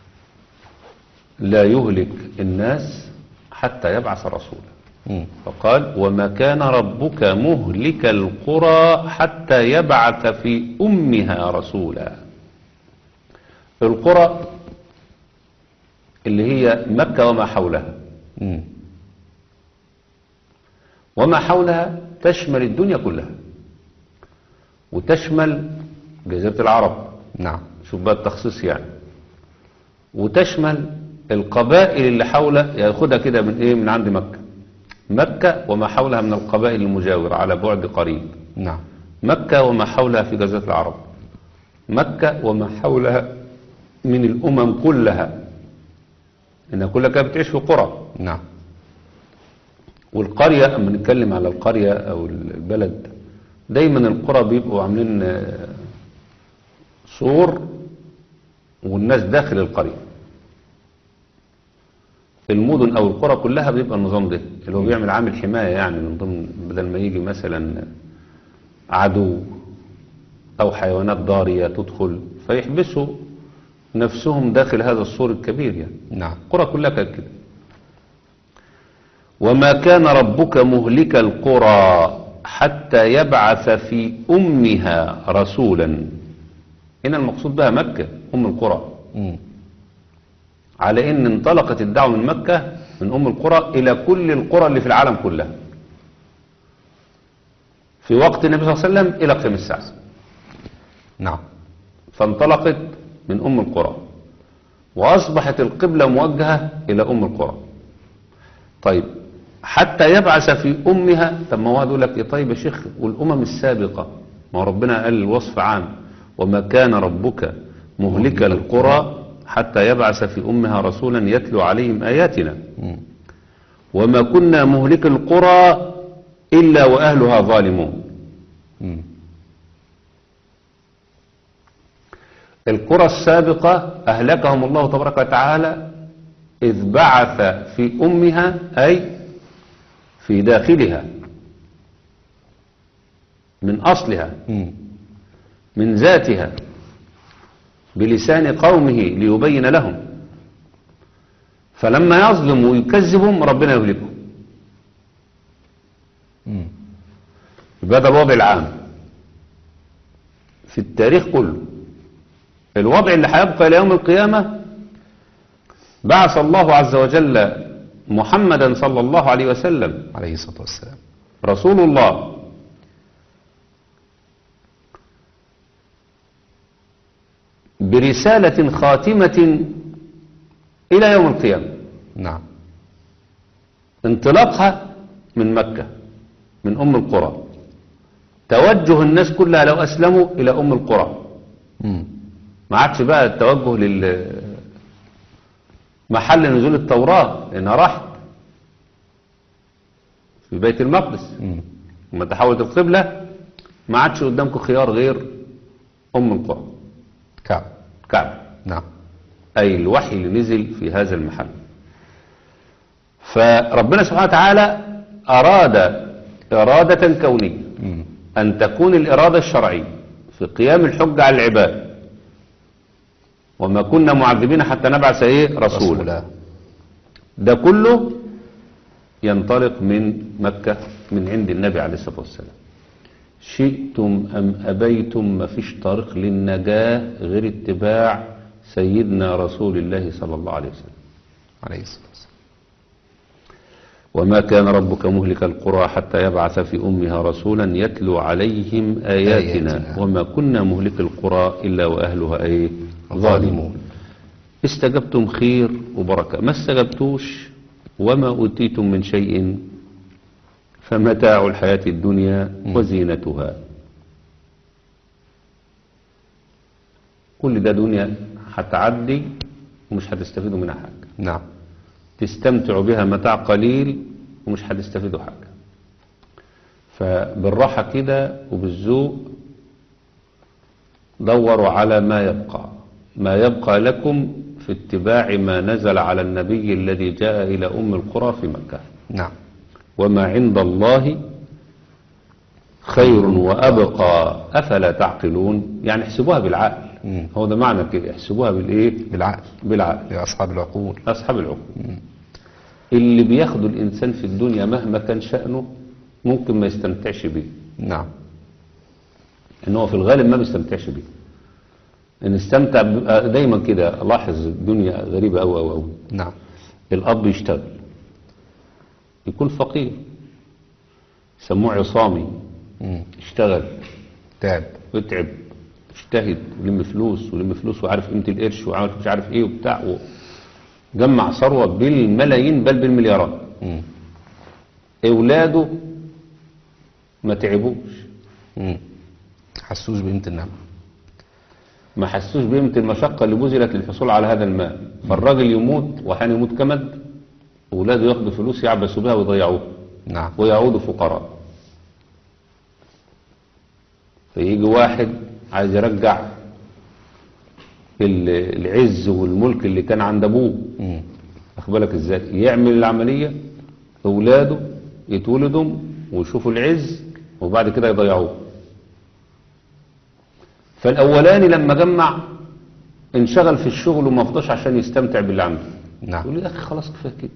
لا يهلك الناس حتى يبعث رسولا مم. فقال وما كان ربك مهلك القرى حتى يبعث في أمها رسولا القرى اللي هي مكة وما حولها مم. وما حولها تشمل الدنيا كلها وتشمل جزيرة العرب نعم شوف بقى التخصيص يعني وتشمل القبائل اللي حولها ياخدها كده من ايه من عند مكة مكة وما حولها من القبائل المجاورة على بعد قريب نعم مكة وما حولها في جزيرة العرب مكة وما حولها من الأمم كلها إنها كلها كانت بتعيش في قرى نعم والقرية أما نتكلم على القرية أو البلد دايما القرى بيبقوا عاملين آه، سور والناس داخل القرية المدن أو القرى كلها بيبقى النظام ده اللي هو بيعمل عامل حماية يعني من ضمن بدل ما يجي مثلا عدو أو حيوانات ضارية تدخل فيحبسوا نفسهم داخل هذا السور الكبير يعني نعم القرى كلها كانت كده وما كان ربك مهلك القرى حتى يبعث في أمها رسولا هنا المقصود بها مكة أم القرى مم. على إن انطلقت الدعوة من مكة من أم القرى إلى كل القرى اللي في العالم كلها في وقت النبي صلى الله عليه وسلم إلى قيام الساعة نعم فانطلقت من أم القرى وأصبحت القبلة موجهة إلى أم القرى طيب حتى يبعث في أمها طب ما هو يقول لك إيه طيب يا شيخ والأمم السابقة ما هو ربنا قال الوصف عام وما كان ربك مهلك القرى حتى يبعث في أمها رسولا يتلو عليهم آياتنا مم. وما كنا مهلك القرى إلا وأهلها ظالمون مم. القرى السابقة أهلكهم الله تبارك وتعالى إذ بعث في أمها أي في داخلها من أصلها مم. من ذاتها بلسان قومه ليبين لهم فلما يظلم ويكذبهم ربنا يهلكهم مم. يبقى ده الوضع العام في التاريخ كله الوضع اللي هيبقى إلى يوم القيامة بعث الله عز وجل محمدا صلى الله عليه وسلم عليه الصلاة والسلام رسول الله برسالة خاتمة إلى يوم القيامة نعم انطلاقها من مكة من أم القرى توجه الناس كلها لو أسلموا إلى أم القرى مم. ما عادش بقى التوجه لل محل نزول التوراة لأنها راحت في بيت المقدس مم. لما تحولت القبلة ما عادش قدامكم خيار غير أم القرى كعب كعب نعم أي الوحي اللي نزل في هذا المحل فربنا سبحانه وتعالى أراد إرادة كونية مم. أن تكون الإرادة الشرعية في قيام الحج على العباد وما كنا معذبين حتى نبعث إيه رسولا رسولا ده كله ينطلق من مكة من عند النبي عليه الصلاة والسلام شئتم أم أبيتم ما فيش طريق للنجاة غير اتباع سيدنا رسول الله صلى الله عليه وسلم عليه الصلاة والسلام وما كان ربك مهلك القرى حتى يبعث في أمها رسولا يتلو عليهم آياتنا, آياتنا. وما كنا مهلك القرى إلا وأهلها أيه ظالمون استجبتم خير وبركة ما استجبتوش وما أوتيتم من شيء فمتاع الحياة الدنيا وزينتها كل ده دنيا هتعدي ومش هتستفيدوا منها حاجة نعم تستمتعوا بها متاع قليل ومش هتستفيدوا حاجة فبالراحة كده وبالذوق دوروا على ما يبقى ما يبقى لكم في اتباع ما نزل على النبي الذي جاء إلى أم القرى في مكة نعم وما عند الله خير وأبقى أفلا تعقلون يعني احسبوها بالعقل مم. هو ده معنى كده احسبوها بالإيه بالعقل بالعقل لأصحاب العقول أصحاب العقول اللي بياخدوا الإنسان في الدنيا مهما كان شأنه ممكن ما يستمتعش بيه نعم إن هو في الغالب ما بيستمتعش بيه إن استمتع بيبقى دايما كده لاحظ الدنيا غريبة أوي أوي أوي نعم الأب يشتغل يكون فقير يسموه عصامي مم. يشتغل تعب ويتعب يجتهد ويلم فلوس ويلم فلوس وعارف قيمة القرش وعارف مش عارف ايه وبتاع و... جمع ثروة بالملايين بل بالمليارات مم. اولاده ما تعبوش مم. حسوش بقيمة النعمة ما حسوش بقيمة المشقة اللي بذلت للحصول على هذا المال فالراجل يموت وحين يموت كمد اولاده ياخدوا فلوس يعبسوا بها ويضيعوها نعم ويعودوا فقراء فيجي واحد عايز يرجع ال- العز والملك اللي كان عند ابوه مم. واخد بالك ازاي يعمل العملية اولاده يتولدوا ويشوفوا العز وبعد كده يضيعوه فالاولاني لما جمع انشغل في الشغل وما فضاش عشان يستمتع باللي عنده نعم يقول لي يا اخي خلاص كفايه كده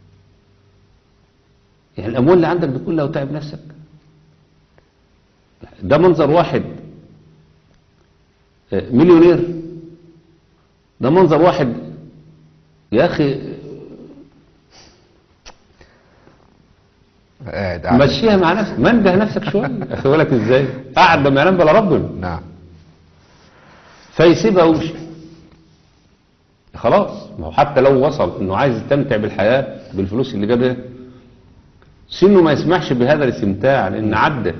يعني الاموال اللي عندك دي كلها وتعب نفسك ده منظر واحد آه، مليونير ده منظر واحد يا اخي قاعد قاعد مشيها مع نفسك منده نفسك شويه اخي بالك ازاي قاعد لما ينام بلا ربنا نعم فيسيبها ويمشي خلاص ما هو حتى لو وصل انه عايز يستمتع بالحياة بالفلوس اللي جابها سنه ما يسمحش بهذا الاستمتاع لان عدى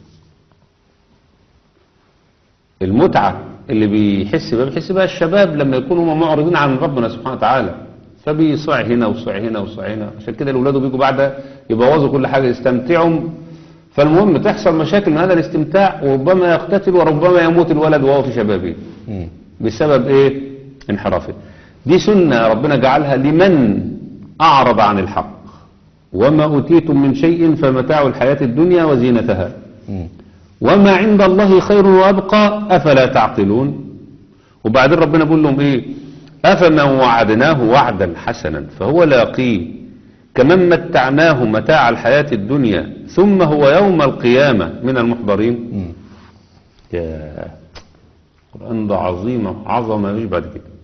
المتعة اللي بيحس بها بيحس بها الشباب لما يكونوا هم معرضين عن ربنا سبحانه وتعالى فبيصع هنا وصع هنا وصع هنا عشان كده الاولاد بيجوا بعد يبوظوا كل حاجة يستمتعوا فالمهم تحصل مشاكل من هذا الاستمتاع وربما يقتتل وربما يموت الولد وهو في شبابه مم. بسبب ايه انحرافه دي سنة ربنا جعلها لمن اعرض عن الحق وما اوتيتم من شيء فمتاع الحياة الدنيا وزينتها مم. وما عند الله خير وابقى افلا تعقلون وبعدين ربنا بيقول لهم ايه افمن وعدناه وعدا حسنا فهو لاقيه كمن متعناه متاع الحياة الدنيا ثم هو يوم القيامة من المحضرين مم. يا القرآن ده عظيمة عظمة ما فيش بعد كده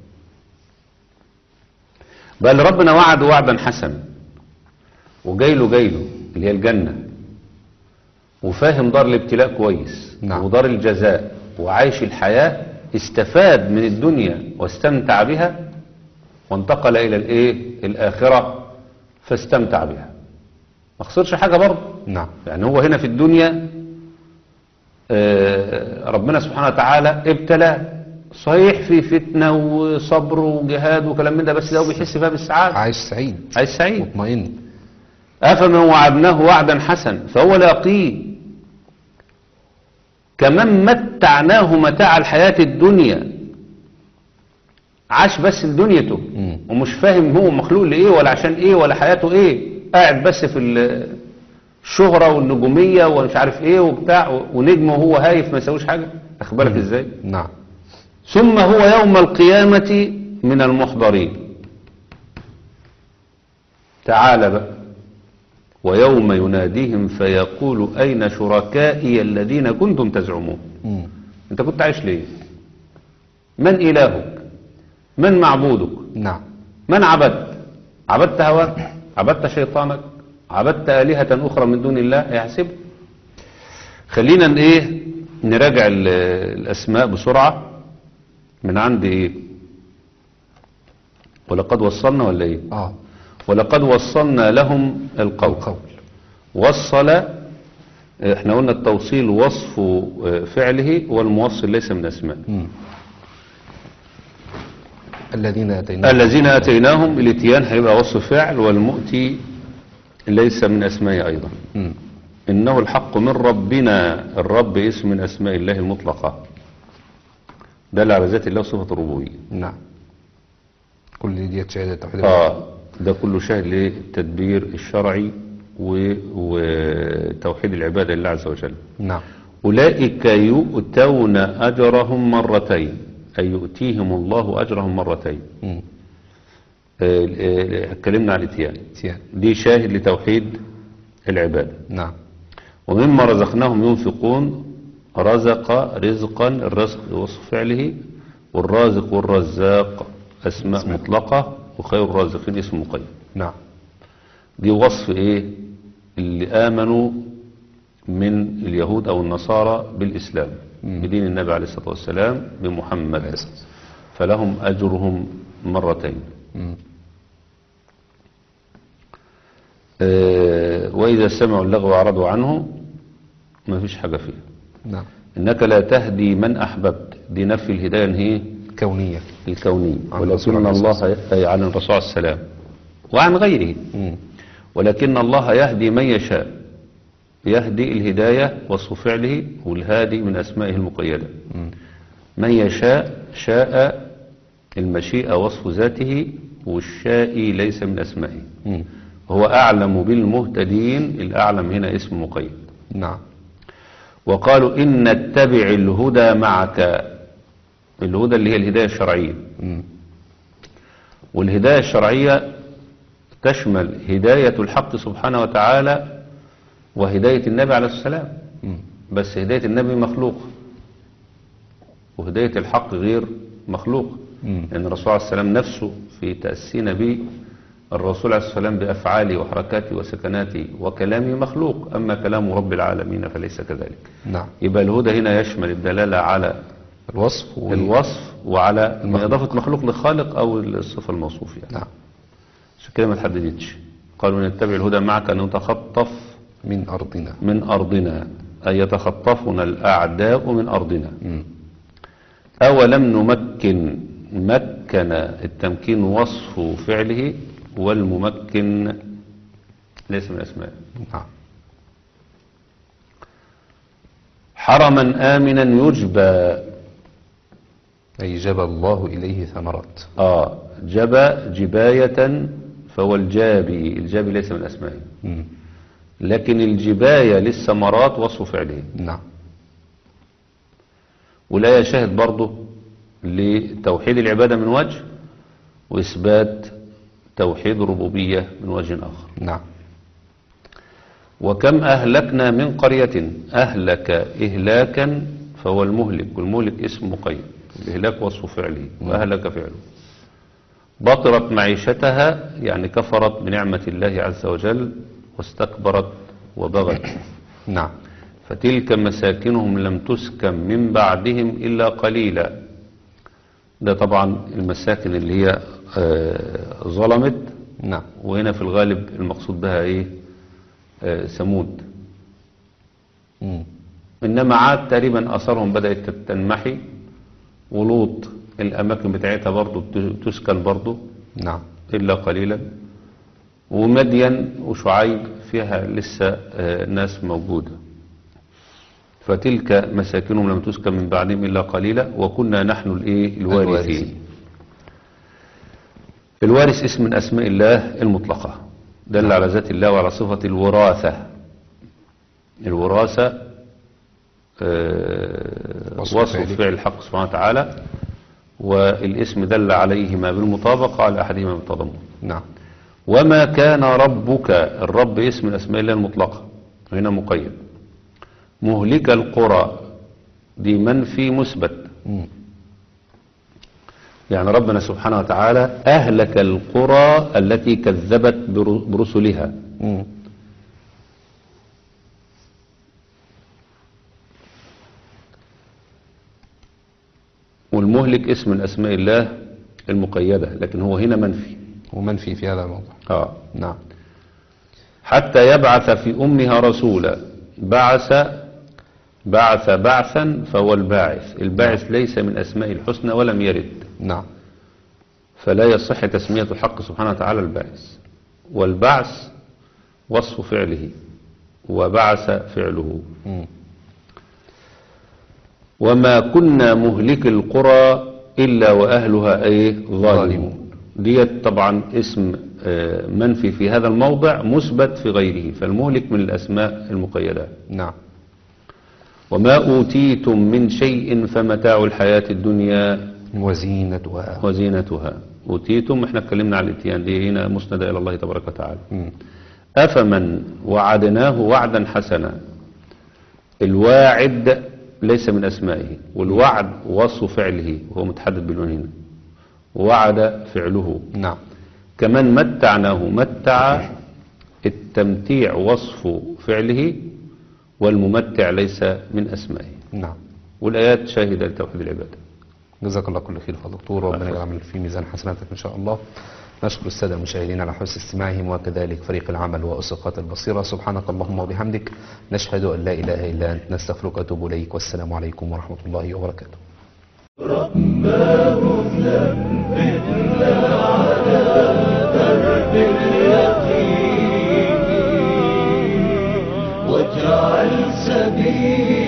بل ربنا وعد وعدا حسنا وجاي له جاي له اللي هي الجنة وفاهم دار الابتلاء كويس نعم. ودار الجزاء وعايش الحياة استفاد من الدنيا واستمتع بها وانتقل إلى الايه الآخرة فاستمتع بها ما خسرش حاجة برضه نعم يعني هو هنا في الدنيا آه، ربنا سبحانه وتعالى ابتلى صحيح في فتنة وصبر وجهاد وكلام من ده بس ده هو بيحس فيها بالسعادة عايش سعيد عايز سعيد مطمئن أفمن وعدناه وعدا حسنا فهو لاقيه كمن متعناه متاع الحياة الدنيا عاش بس لدنيته مم. ومش فاهم هو مخلوق لإيه ولا عشان إيه ولا حياته إيه قاعد بس في ال- الشهرة والنجومية ومش عارف إيه وبتاع ونجمه وهو هايف ما يسويش حاجة أخبرك إزاي نعم ثم هو يوم القيامة من المحضرين تعال بقى ويوم يناديهم فيقول أين شركائي الذين كنتم تزعمون مم. أنت كنت عايش ليه من إلهك من معبودك نعم من عبدت عبدت هواك عبدت شيطانك عبدت آلهة أخرى من دون الله يحسب خلينا ن- إيه نراجع ال- الأسماء بسرعة من عند إيه ولقد وصلنا ولا إيه اه ولقد وصلنا لهم القول القول وصل احنا قلنا التوصيل وصف آه، فعله والموصل ليس من أسماء مم. الذين اتيناهم الذين اتيناهم الاتيان هيبقى وصف فعل والمؤتي ليس من اسمائه ايضا مم. انه الحق من ربنا الرب اسم من اسماء الله المطلقه ده على ذات الله صفه الربوبيه نعم كل دي شهاده توحيد اه ده كله شاهد للتدبير الشرعي و- وتوحيد العباده لله عز وجل نعم أولئك يؤتون أجرهم مرتين أي يؤتيهم الله أجرهم مرتين مم. آه، آه، اتكلمنا عن الاتيان اتيان دي شاهد لتوحيد العبادة نعم ومما رزقناهم ينفقون رزق رزقا الرزق وصف فعله والرازق والرزاق أسماء مطلقة وخير الرازقين اسم مقيد نعم دي وصف ايه اللي آمنوا من اليهود أو النصارى بالإسلام بدين النبي عليه الصلاة والسلام بمحمد فلهم أجرهم مرتين مم. آه، وإذا سمعوا اللغو أعرضوا عنه ما فيش حاجة فيه نعم إنك لا تهدي من أحببت دي نفي الهداية هي كونيه الكونية عن الرسول ولكن عليه الله أي عن الرسول عليه السلام وعن غيره مم. ولكن الله يهدي من يشاء يهدي الهداية وصف فعله والهادي من أسمائه المقيدة مم. من يشاء شاء المشيئة وصف ذاته والشائي ليس من أسمائه مم. هو أعلم بالمهتدين الأعلم هنا اسم مقيد نعم وقالوا إن نتبع الهدى معك الهدى اللي هي الهداية الشرعية مم. والهداية الشرعية تشمل هداية الحق سبحانه وتعالى وهداية النبي عليه السلام مم. بس هداية النبي مخلوقة وهداية الحق غير مخلوقة مم. لأن الرسول عليه السلام نفسه في تأسينا به الرسول عليه السلام بأفعاله وحركاته وسكناته وكلامه مخلوق أما كلام رب العالمين فليس كذلك نعم يبقى الهدى هنا يشمل الدلالة على الوصف وال- الوصف وعلى المخلوق. إضافة مخلوق لخالق أو الصفة الموصوف يعني نعم عشان كده ما تحددتش قالوا نتبع الهدى معك أن نتخطف من ارضنا من أرضنا أي يتخطفنا الأعداء من أرضنا مم. أولم نمكن مكن التمكين وصف فعله والممكن ليس من أسماء نعم حرما آمنا يجبى أي جاب الله إليه ثمرات آه جبى جباية فهو الجابي الجابي ليس من أسمائه مم. لكن الجباية للثمرات وصف فعله نعم والآية شاهد برضه لتوحيد العبادة من وجه وإثبات توحيد الربوبية من وجه آخر نعم وكم أهلكنا من قرية أهلك إهلاكا فهو المهلك والمهلك اسم مقيد الإهلاك وصف فعله وأهلك فعله بطرت معيشتها يعني كفرت بنعمة الله عز وجل واستكبرت وبغت نعم فتلك مساكنهم لم تسكن من بعدهم إلا قليلا ده طبعا المساكن اللي هي آه، ظلمت نعم وهنا في الغالب المقصود بها ايه آه، ثمود مم. انما عاد تقريبا اثارهم بدات تنمحي ولوط الاماكن بتاعتها برضو ت- تسكن برضو نعم الا قليلا ومدين وشعيب فيها لسه آه، ناس موجوده فتلك مساكنهم لم تسكن من بعدهم الا قليلا وكنا نحن الايه الوارثين الوارثين. الوارث اسم من اسماء الله المطلقه دل على ذات الله وعلى صفه الوراثه الوراثه آه، وصف وصف فعله. فعل الحق سبحانه وتعالى والاسم دل عليهما بالمطابقه على احدهما بالتضمن نعم وما كان ربك الرب اسم من اسماء الله المطلقه هنا مقيد مهلك القرى دي منفي مثبت مم. يعني ربنا سبحانه وتعالى أهلك القرى التي كذبت بر- برسلها مم. والمهلك اسم من أسماء الله المقيدة لكن هو هنا منفي ومنفي في هذا الموضوع آه. نعم حتى يبعث في أمها رسولا بعث بعث بعثا فهو الباعث الباعث ليس من أسماء الحسنى ولم يرد نعم فلا يصح تسمية الحق سبحانه وتعالى الباعث والبعث وصف فعله وبعث فعله مم. وما كنا مهلك القرى إلا وأهلها أيه ظالمون ديت طبعا اسم آه، منفي في هذا الموضع مثبت في غيره فالمهلك من الأسماء المقيدة نعم وما أوتيتم من شيء فمتاع الحياة الدنيا وزينتها وزينتها أوتيتم احنا اتكلمنا على الاتيان دي هنا مسندة إلى الله تبارك وتعالى مم. أفمن وعدناه وعدا حسنا الواعد ليس من أسمائه والوعد وصف فعله وهو متحدد بالنون هنا وعد فعله نعم كمن متعناه متع التمتيع وصف فعله والممتع ليس من أسمائه نعم والآيات شاهدة لتوحيد العبادة جزاك الله كل خير يا دكتور ربنا يعمل في ميزان حسناتك ان شاء الله نشكر الساده المشاهدين على حسن استماعهم وكذلك فريق العمل واسقاط البصيره سبحانك اللهم وبحمدك نشهد ان لا اله الا انت نستغفرك ونتوب اليك والسلام عليكم ورحمه الله وبركاته رباه